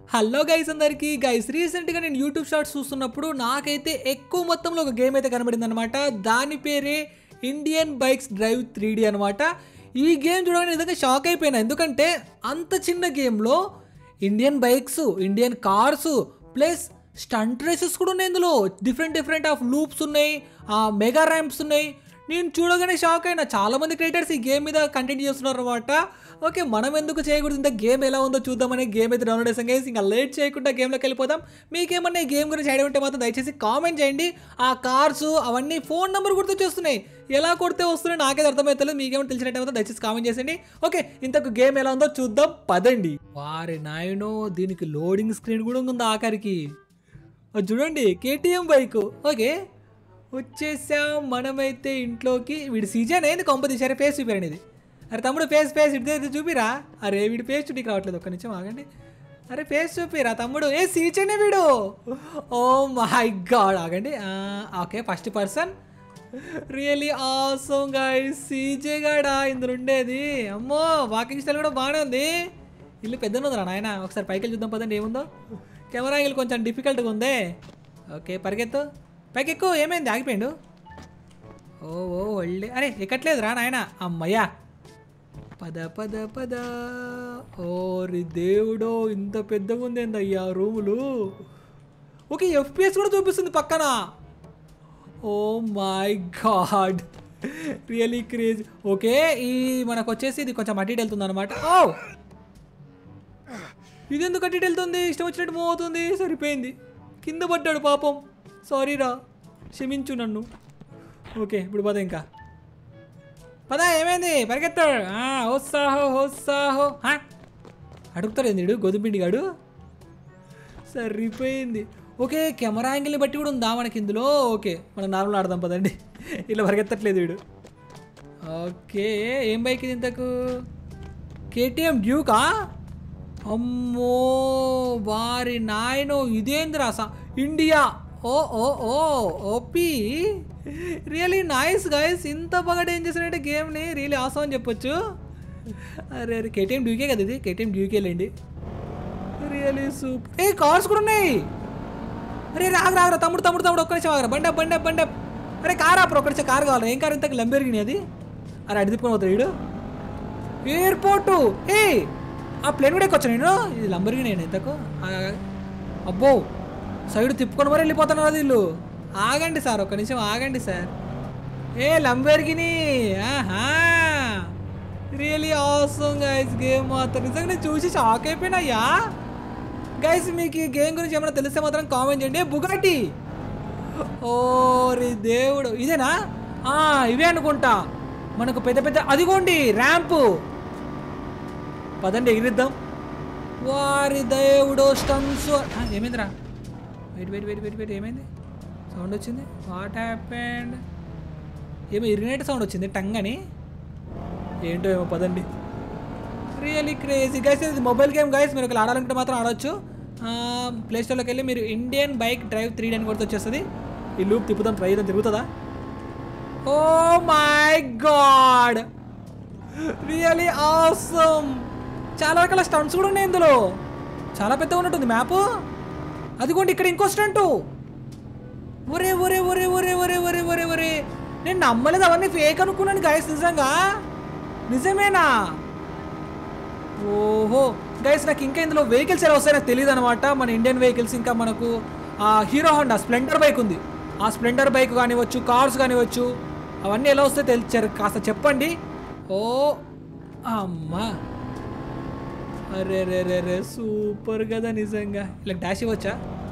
Hello guys అందరికి guys రీసెంట్గా నేను యూట్యూబ్ షార్ట్స్ చూస్తున్నప్పుడు నాకైతే ఎక్కువ మొత్తంలో ఒక గేమ్ అయితే కనబడింది అనమాట దాని పేరే Indian bikes drive three D అనమాట ఈ గేమ్ చూడగానే నిజంగా షాక్ అయిపోయినా ఎందుకంటే అంత చిన్న గేమ్లో Indian bikes Indian cars plus stunt races కూడా ఉన్నాయి ఇందులో డిఫరెంట్ డిఫరెంట్ ఆఫ్ లూప్స్ ఉన్నాయి మెగా ర్యాంప్స్ ఉన్నాయి నేను చూడగానే షాక్ అయినా చాలా మంది క్రియేటర్స్ ఈ గేమ్ మీద కంటెంట్ చేస్తున్నారు అనమాట ఓకే మనం ఎందుకు చేయకూడదు ఇంత గేమ్ ఎలా ఉందో చూద్దామని గేమ్ అయితే డౌన్లోడ్ చేసాం గైస్ ఇంకా లేట్ చేయకుండా గేమ్లోకి వెళ్ళిపోదాం మీకేమన్నా ఈ గేమ్ గురించి ఐడియా ఉంటే మాత్రం దయచేసి కామెంట్ చేయండి ఆ కార్స్ అవన్నీ ఫోన్ నెంబర్ గుర్తొచ్చేస్తున్నాయి ఎలా కొడితే వస్తున్నాయి నాకైతే అర్థమవుతలేదు మీకేమైనా తెలిసినట్టు మాత్రం దయచేసి కామెంట్ చేసేయండి ఓకే ఇంతకు గేమ్ ఎలా ఉందో చూద్దాం పదండి వారి నాయనో దీనికి లోడింగ్ స్క్రీన్ కూడా ఉంది ఆఖరికి అది చూడండి కేటీఎం బైక్ ఓకే వచ్చేసాం మనమైతే ఇంట్లోకి వీడి సీజన్ ఏంది కొంప తీసారే ఫేస్ చూపారండి ఇది అరే తమ్ముడు ఫేస్ ఫేస్ ఇటు ఇది చూపిరా అరే వీడి ఫేస్ చూడికి రావట్లేదు ఒక్క నిమిషం ఆగండి అరే ఫేస్ చూపిరా తమ్ముడు ఏ సీజనే వీడు ఓ మై గాడ్ ఆగండి ఆ, okay first person really awesome guys CJ గాడా ఇందులో ఉండేది అమ్మో వాకింగ్ స్టైల్ కూడా బాగానే ఉంది ఇల్లు పెద్ద ఉందిరా నాయన ఒకసారి పైకి వెళ్ళి చూద్దాం పదండి ఏముందో కెమెరా యాంగిల్ కొంచెం డిఫికల్ట్గా ఉందే ఓకే పరిగెత్తు పైకి ఎక్కువ ఏమైంది ఆగిపోయిండు ఓ ఓ ఒళ్ళే అరే ఎక్కట్లేదు రా నాయన అమ్మయ్యా పద పద పద ఓరి దేవుడో ఇంత పెద్దగా ఉంది ఏందయ్యా రూములు ఓకే ఎఫ్పిఎస్ కూడా చూపిస్తుంది పక్కన oh my god really craze okay ఈ మనకు వచ్చేసి ఇది కొంచెం అటు ఇటు వెళ్తుంది అనమాట ఓ ఇది ఎందుకు అటు ఇటు వెళ్తుంది ఇష్టం వచ్చినట్టు మూవ్ అవుతుంది సరిపోయింది కింద పడ్డాడు పాపం సారీరా క్షమించు నన్ను ఓకే ఇప్పుడు పద ఇంకా పద ఏమైంది పరిగెత్తాడు హోత్సాహో హోత్సాహో హా? అడుగుతాడు ఏంది గోధుమపిండి గాడు సరిపోయింది ఓకే కెమెరా యాంగిల్ని బట్టి కూడా ఉందా మనకి ఇందులో ఓకే మనం నార్మల్ ఆడదాం పదండి ఇలా పరిగెత్తట్లేదు వీడు ఓకే ఏం బైక్ ఇది ఇంతకు కేటీఎం డ్యూకా అమ్మో వారి నాయనో ఇదేంద్రా సా India oh oh oh OP really nice guys ఇంత బాగా ఏం చేశారంటే గేమ్ని రియలీ ఆసం అని చెప్పొచ్చు అరే అరే కేటీఎం డ్యూకే కదా ఇది కేటీఎం డ్యూకే లేండి రియలీ సూపర్ ఏ కార్స్ కూడా ఉన్నాయి అరే రాగరా రాగరా తమ్ముడు తమ్ముడు తమ్ముడు ఒక్క నిమిషం ఆగరా బండి బండి బండి అరే కార్ ఆపరు ఒక్క నిమిషం కార్ కావాలి ఏం కార్ ఇంతకు లంబెరిగినాయి అది అరే అడి తిప్పుకొని పోతాడు వీడు ఎయిర్పోర్టు ఏ ఆ ప్లేన్ కూడా ఎక్కొచ్చా నేను ఇది లంబరిగినాయి ఇంతకు ఆ, అబ్బో సైడ్ తిప్పుకొని మరి వెళ్ళిపోతున్నారు అది వీళ్ళు ఆగండి సార్ ఒక్క నిమిషం ఆగండి సార్ ఏ లంబెరిగిని ఆహా రియలీ ఆసమ్ గైస్ గేమ్ మాత్రం నిజంగా నేను చూసి షాక్ అయిపోయినాయ్యా గైస్ మీకు ఈ గేమ్ గురించి ఏమైనా తెలిస్తే మాత్రం కామెంట్ చేయండి బుగాటి ఓరి దేవుడు ఇదేనా ఆ, ఇవే అనుకుంటా మనకు పెద్ద పెద్ద అదిగోండి ర్యాంపు పదండి ఎగిరిద్దాం వారి దేవుడు స్టన్స్ ఏమైందిరా wait wait wait wait wait ఏమైంది సౌండ్ వచ్చింది వాట్ హ్యాపెండ్ ఏమో ఇరిగినట్టు సౌండ్ వచ్చింది టంగ్ అని ఏంటో ఏమో పదండి రియలీ క్రేజీ గైస్ ఇది మొబైల్ గేమ్ గైస్ మీరు ఒకవేళ ఆడాలనుకుంటే మాత్రం ఆడొచ్చు ప్లే స్టోర్లోకి వెళ్ళి మీరు ఇండియన్ బైక్ డ్రైవ్ త్రీ అని కొడితే వచ్చేస్తుంది ఈ లూప్ తిప్పుదాం ట్రై చేద్దాం తిరుగుతుందా oh my god really awesome చాలా రకాల స్టంట్స్ కూడా ఉన్నాయి ఇందులో చాలా పెద్దగా ఉన్నట్టుంది మ్యాప్ అదిగోండి ఇక్కడ ఇంకో స్టంటు ఒరే ఒరే ఒరే ఒరే ఒరే ఒరే ఒరే ఒరే నేను నమ్మలేదు అవన్నీ ఫేక్ అనుకున్నాను గైస్ నిజంగా నిజమేనా ఓహో గైస్ నాకు ఇంకా ఇందులో వెహికల్స్ ఎలా వస్తాయో నాకు తెలియదు అనమాట మన ఇండియన్ వెహికల్స్ ఇంకా మనకు ఆ హీరో హోండా స్ప్లెండర్ బైక్ ఉంది ఆ స్ప్లెండర్ బైక్ కానివ్వచ్చు కార్స్ కానివ్వచ్చు అవన్నీ ఎలా వస్తాయో తెలిచారు కాస్త చెప్పండి ఓ అమ్మా అరే రే రే రే సూపర్ కదా నిజంగా ఇలా డాష్ ఇవ్వచ్చా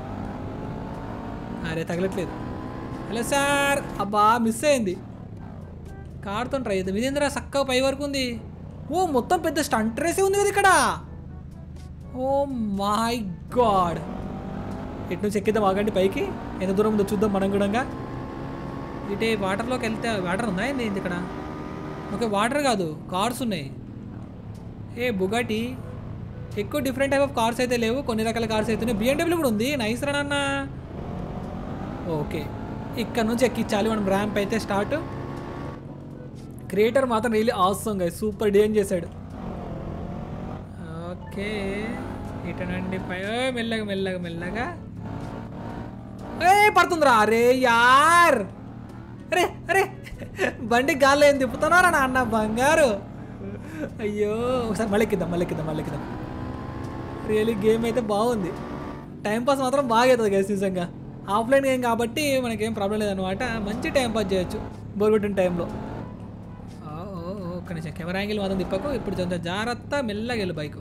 అరే తగలట్లేదు హలో సార్ అబ్బా మిస్ అయింది కార్తో ట్రై చేద్దాం ఇదేంద్రా చక్కగా పై వరకు ఉంది ఓ మొత్తం పెద్ద స్టంట్ రేసే ఉంది కదా ఇక్కడ ఓ మై గాడ్ ఎటు నుంచి ఎక్కిద్దాం ఆగండి పైకి ఎంత దూరం ఉందో చూద్దాం మనం కూడా ఇటే వాటర్లోకి వెళ్తే వాటర్ ఉందా ఏంది ఏంది ఇక్కడ ఓకే వాటర్ కాదు కార్స్ ఉన్నాయి ఏ బుగాటి ఎక్కువ డిఫరెంట్ టైప్ ఆఫ్ కార్స్ అయితే లేవు కొన్ని రకాల కార్స్ అయితే ఉన్నాయి బిఎండబ్ల్యూ కూడా ఉంది నైస్ రా నాన్న ఓకే ఇక్కడ నుంచి ఎక్కించాలి మనం ర్యాంప్ అయితే స్టార్ట్ క్రియేటర్ మాత్రం రియలీ ఆసమ్ గా సూపర్ డిజైన్ చేశాడు ఓకే ఇటనండి పై ఓ, మెల్లగా మెల్లగా మెల్లగా ఏ పడుతుందిరా అరే యార్ అరే అరే బండి గాల్లో ఏం తిప్పుతున్నారా నాన్న బంగారు అయ్యో ఒకసారి మళ్ళీ ఎక్కిద్దాం మళ్ళీ ఎక్కిద్దాం మళ్ళీ ఎక్కిద్దాం రియలీ గేమ్ అయితే బాగుంది టైం పాస్ మాత్రం బాగా అవుతుంది కదా నిజంగా ఆఫ్లైన్ గేమ్ కాబట్టి మనకేం ప్రాబ్లం లేదనమాట మంచి టైం పాస్ చేయొచ్చు బోర్గొట్టిన టైంలో ఓ, ఓ, ఓ, ఒక్క నిమిషం కెమెరా యాంగిల్ మాత్రం తిప్పకు ఇప్పుడు కొంచెం జాగ్రత్త మెల్లగా వెళ్ళు బైక్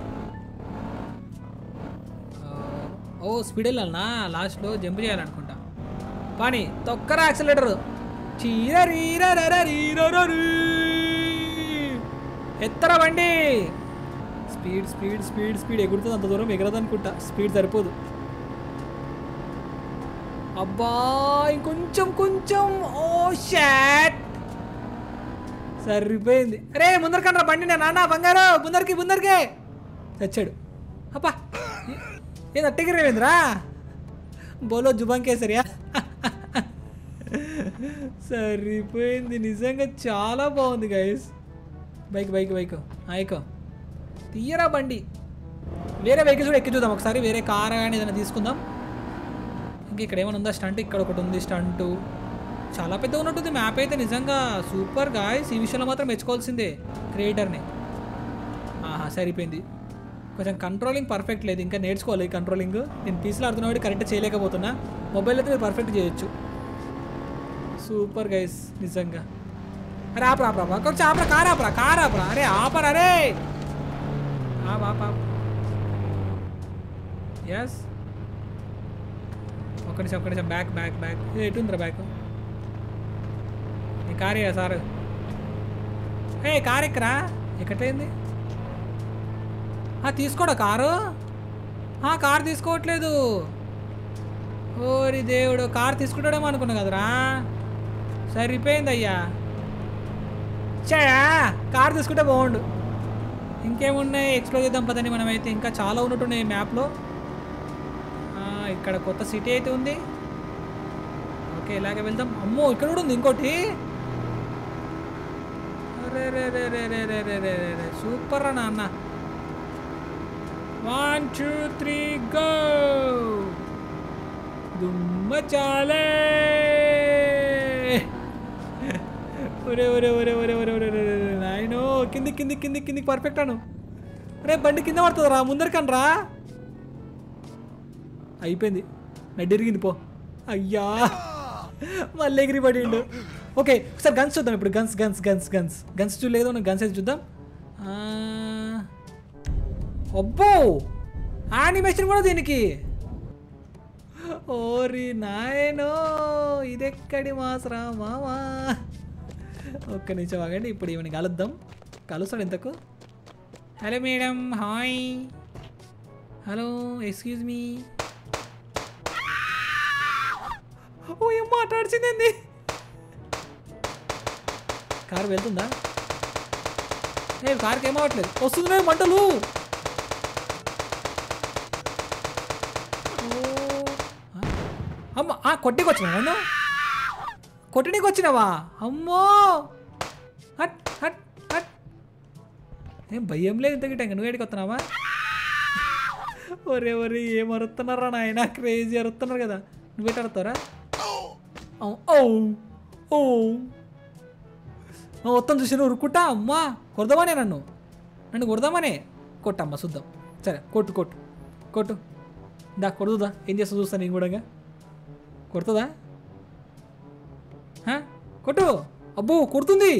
ఓ స్పీడ్ వెళ్ళాలనా లాస్ట్లో జంప్ చేయాలనుకుంటా పాని తొక్కరా యాక్సిలేటర్ ఎత్తరా బండి స్పీడ్ స్పీడ్ స్పీడ్ స్పీడ్ ఎగురుతుంది అంత దూరం ఎగరదు అనుకుంటా స్పీడ్ సరిపోదు అబ్బా ఇంకొంచెం కొంచెం ఓ షాట్ సరిపోయింది అరే ముందరకన్నా బండి నేను నాన్న బంగారు ముందరికి ముందరికే చచ్చాడు అబ్బా ఏది అట్టగిరేవేంద్రా బోలో జుబాన్ కేసరియా సరిపోయింది నిజంగా చాలా బాగుంది గైస్ బైక్ బైక్ బైక్ ఆయకో తీయరా బండి వేరే వెహికల్స్ కూడా ఎక్కి చూద్దాం ఒకసారి వేరే కార్ కానీ ఏదైనా తీసుకుందాం ఇంకా ఇక్కడ ఏమైనా ఉందా స్టంట్ ఇక్కడ ఒకటి ఉంది స్టంటు చాలా పెద్ద ఉన్నట్టుంది మ్యాప్ అయితే నిజంగా సూపర్ గాయస్ ఈ విషయంలో మాత్రం మెచ్చుకోవాల్సిందే క్రియేటర్ని ఆహా సరిపోయింది కొంచెం కంట్రోలింగ్ పర్ఫెక్ట్ లేదు ఇంకా నేర్చుకోవాలి కంట్రోలింగ్ నేను పీసీలో ఆడుతున్నా కాబట్టి కరెక్ట్ చేయలేకపోతున్నా మొబైల్ అయితే మీరు పర్ఫెక్ట్ చేయొచ్చు సూపర్ గైస్ నిజంగా అరే ఆపరా ఆపరా కొంచెం ఆపరా కార్ ఆపరా కార్ ఆపరా అరే ఆపరా అరే ఆప్ ఆప్ ఆప్ ఎస్ ఒక్క నిమిషం ఒక్క నిమిషం బ్యాక్ బ్యాక్ బ్యాక్ ఎటు ఉందిరా బ్యాక్ నీ కార్ సార్ ఏ కార్ ఎక్కరా ఎక్కట్లేంది ఆ, తీసుకోడా కారు ఆ, కారు తీసుకోవట్లేదు ఓరి దేవుడు కారు తీసుకుంటాడేమో అనుకున్నా కదరా సరిపోయింది అయ్యా చేయా కారు తీసుకుంటే బాగుండు ఇంకేమున్నాయి ఎక్స్ప్లోర్ చేద్దాం పదండి మనమైతే ఇంకా చాలా ఉన్నట్టున్నాయి మ్యాప్లో ఇక్కడ కొత్త సిటీ అయితే ఉంది ఓకే ఇలాగే వెళ్దాం అమ్మో ఇక్కడ కూడా ఉంది ఇంకోటి అరే రే రే రే రే రే రే రే రే రే సూపర్ రా నాన్న వన్ టూ త్రీ గో దుమ్మ చాలే ఒరే ఒరే ఒరే ఒరే ఒరే ఒరే ఒరే ఒరే నాయనో కింది కింది కింది కిందికి పర్ఫెక్ట్ అను రే బండి కింద పడుతుంది రా ముందరికని రా అయిపోయింది నడ్డిరిగింది పో అయ్యా మళ్ళీ ఎగిరి పడిండు ఓకే ఒకసారి గన్స్ చూద్దాం ఇప్పుడు guns guns guns guns guns చూడలేదు గన్స్ అయితే చూద్దాం ఆ, అబ్బో యానిమేషన్ కూడా దీనికి ఓరి నాయనో ఇదెక్కడి మాసరా మామా ఒక్క నిమిషం ఆగండి ఇప్పుడు ఈమెను కలుద్దాం కలుస్తాడు ఇంతకు hello madam hi hello excuse me oh ఏం మాట్లాడిచింది కారు వెళ్తుందా ఏ కార్కి ఏమవట్లేదు వస్తుంది మంటలు ఓ, ఆ, అమ్మ ఆ కొట్టికి వచ్చినా నన్ను కొట్టడానికి వచ్చినావా అమ్మో హట్ హట్ హట్ ఏం భయం లేదు ఇంత గిట్ట నువ్వు ఏడికి వస్తున్నావా ఒరే ఒరే ఏం అరుతున్నారా నాయన క్రేజీ అరుతున్నారు కదా నువ్వు ఎట్లా అరుతారా ఓ ఓ మొత్తం చూసి నువ్వు ఉరుక్కుంటా అమ్మా కొడదామనే నన్ను నన్ను కొడదామనే కొట్టమ్మా చూద్దాం సరే కొట్టు కొట్టు కొట్టు దా కొడుతుందా ఏం చేస్తా చూస్తా నేను కూడా కొడుతుందా హా? కొట్టు అబ్బో కొడుతుంది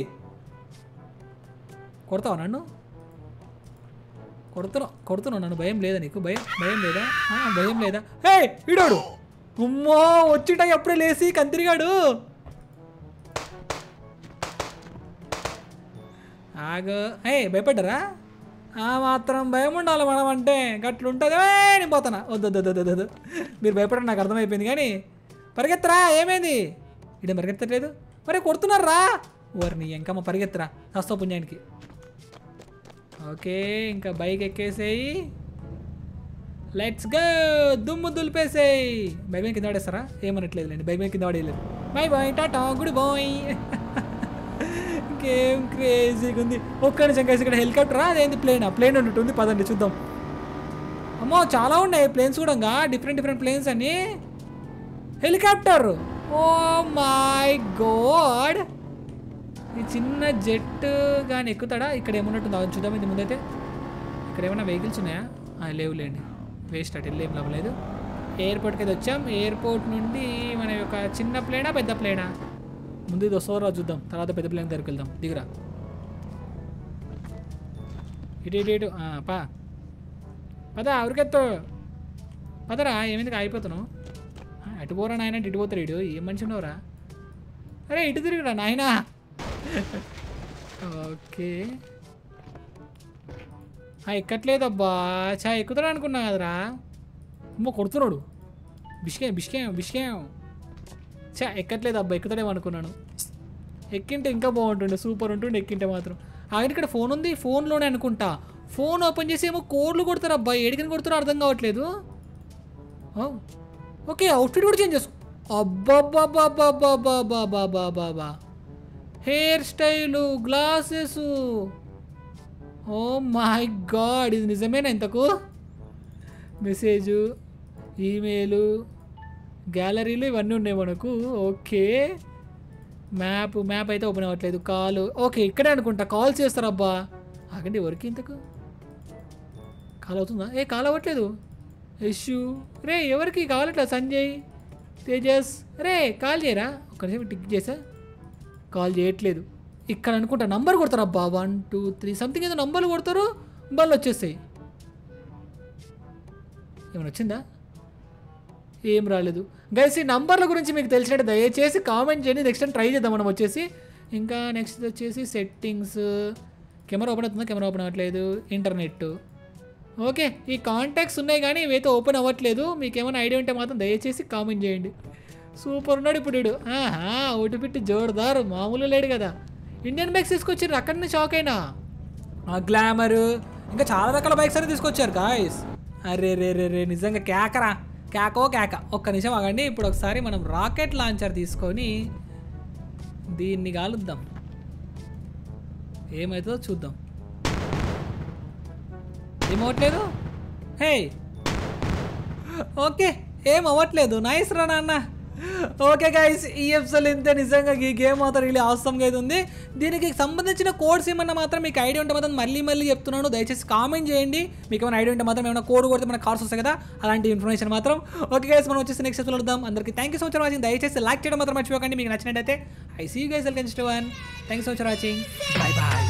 కొడతావా నన్ను కొడుతున్నావు కొడుతున్నావు నన్ను భయం లేదా నీకు భయం భయం లేదా ఆ, భయం లేదా హే ఈడోడు అమ్మో వచ్చిట ఎప్పుడే లేసి కంతిరిగాడు ఆగు హే భయపడ్డారా ఆ మాత్రం భయం ఉండాలి మనం అంటే గట్లుంటుంది ఏ, నేను పోతానా వద్దు వద్దు వద్దు వద్దు, వద్దు మీరు భయపడడం నాకు అర్థమైపోయింది కానీ పరిగెత్తరా ఏమైంది ఇడ పరిగెత్తట్లేదు మరి కొడుతున్నారా ఓరిని ఇంకమ్మ పరిగెత్తరా హస్త పుణ్యానికి ఓకే ఇంకా బైక్ ఎక్కేసేయి లెట్స్ గో దుమ్ము దులిపేసేయి బైక్ మీద కింద పడేస్తారా ఏమనట్లేదు లేండి బైక్ మీద కింద పడేయలేదు బై బాయ్ టాటా గుడ్ బాయ్ గేమ్ క్రేజీగా ఉంది ఒక్క నిమిషం కలిసి ఇక్కడ హెలికాప్టరా అదేంటి ప్లేన్ ప్లేన్ ఉన్నట్టుంది పదండి చూద్దాం అమ్మో చాలా ఉన్నాయి ప్లేన్స్ కూడా డిఫరెంట్ డిఫరెంట్ ప్లేన్స్ అని హెలికాప్టర్ ఓ మై గాడ్ ఈ చిన్న జెట్ కానీ ఎక్కుతాడా ఇక్కడ ఏమున్నట్టుందో అది చూద్దాం ఇది ముందైతే ఇక్కడ ఏమైనా వెహికల్స్ ఉన్నాయా ఆ, లేవులేండి వేస్ట్ అటు వెళ్ళి ఏం లేదు ఎయిర్పోర్ట్కి అయితే వచ్చాం ఎయిర్పోర్ట్ నుండి మన యొక్క చిన్న ప్లేనా పెద్ద ప్లేనా ముందు ఇది వస్తుందో రాదు చూద్దాం తర్వాత పెద్ద ప్లేన్ దగ్గరికి వెళ్దాం దిగురా ఇటు ఇటు ఇటు ఆ, పా పద ఉరికెత్తు పదరా ఏమిందుకు అయిపోతున్నావు ఆ, అటు పోరా నాయన ఇటు పోతారు ఇటు ఏం మనిషి ఉన్నావురా అరే ఇటు తిరుగురా నాయనా ఓకే ఆ, ఎక్కట్లేదబ్బా చా ఎక్కుతాడు అనుకున్నా కదరా అమ్మో కొడుతున్నాడు బిష్కేం బిష్కేం బిష్కేం చా ఎక్కట్లేదు అబ్బా ఎక్కుతాడేమో అనుకున్నాను ఎక్కింటే ఇంకా బాగుంటుండే సూపర్ ఉంటుండే ఎక్కింటే మాత్రం ఆయన ఇక్కడ ఫోన్ ఉంది ఫోన్లోనే అనుకుంటా ఫోన్ ఓపెన్ చేసి ఏమో కోడ్లు కొడతారు అబ్బా ఏడికని కొడుతారో అర్థం కావట్లేదు ఓ, ఓకే అవుట్ఫిట్ కూడా చేంజ్ చేసుకో అబ్బాబ్బాబ్బాబ్బాబ్బాబ్బాబ్బాబ్బా hair style glasses oh my god ఇది నిజమేనా ఇంతకు మెసేజు ఈమెయిలు గ్యాలరీలు ఇవన్నీ ఉన్నాయి మనకు ఓకే మ్యాప్ మ్యాప్ అయితే ఓపెన్ అవ్వట్లేదు కాల్ ఓకే ఇక్కడే అనుకుంటా కాల్ చేస్తారబ్బా ఆగండి ఎవరికి ఇంతకు కాల్ అవుతుందా ఏ కాల్ అవ్వట్లేదు ఇష్యూ రే ఎవరికి కావాలట్లా సంజయ్ తేజస్ రే కాల్ చేయరా ఒక్క నిమిషం టిక్ చేసా కాల్ చేయట్లేదు ఇక్కడ అనుకుంటా నంబర్ కొడతారు అబ్బా వన్ టూ త్రీ సంథింగ్ ఏదో నంబర్లు కొడతారు బళ్ళు వచ్చేస్తాయి ఏమైనా వచ్చిందా ఏం రాలేదు గైస్ ఈ నంబర్ల గురించి మీకు తెలిసినట్టు దయచేసి కామెంట్ చేయండి నెక్స్ట్ టైం ట్రై చేద్దాం మనం వచ్చేసి ఇంకా నెక్స్ట్ వచ్చేసి సెట్టింగ్స్ కెమెరా ఓపెన్ అవుతుందా కెమెరా ఓపెన్ అవ్వట్లేదు ఇంటర్నెట్ ఓకే ఈ కాంటాక్ట్స్ ఉన్నాయి కానీ ఇవైతే ఓపెన్ అవ్వట్లేదు మీకు ఏమైనా ఐడియా ఉంటే మాత్రం దయచేసి కామెంట్ చేయండి సూపర్ ఉన్నాడు ఇప్పుడు వీడు ఆహా ఓటు పెట్టి జోరుదారు మామూలు లేడు కదా ఇండియన్ బైక్స్ తీసుకొచ్చారు అక్కడ నుంచి షాక్ అయినా గ్లామర్ ఇంకా చాలా రకాల బైక్స్ అని తీసుకొచ్చారు గాయస్ అరే రే రే రే నిజంగా కేకరా కేకో కేక ఒక్క నిమిషం ఆగండి ఇప్పుడు ఒకసారి మనం రాకెట్ లాంచర్ తీసుకొని దీన్ని కాలుద్దాం ఏమవుతుందో చూద్దాం ఏమవట్లేదు హే ఓకే ఏం అవ్వట్లేదు నైస్ రా నాన్న ఓకే గైస్ ఈ ఎపిసోడ్ ఇంతే నిజంగా ఈ గేమ్ మాత్రం really awesome గా అయితే ఉంది దీనికి సంబంధించిన కోడ్స్ ఏమన్నా మాత్రం మీకు ఐడియా ఉంటే మాత్రం మళ్ళీ మళ్ళీ చెప్తున్నాను దయచేసి కామెంట్ చేయండి మీకు ఏమైనా ఐడియా ఉంటే మాత్రం ఏమైనా కోడ్ కొడితే మన కార్స్ వస్తాయి కదా అలాంటి ఇన్ఫర్మేషన్ మాత్రం ఓకే గైస్ మనం వచ్చేసి నెక్స్ట్ ఎపిసోడ్ వద్దాం అందరికీ thank you so much for watching దయచేసి లైక్ చేయడం మాత్రం మర్చిపోకండి మీకు నచ్చినట్టయితే I see guys welcome to one thank you so much for watching bye bye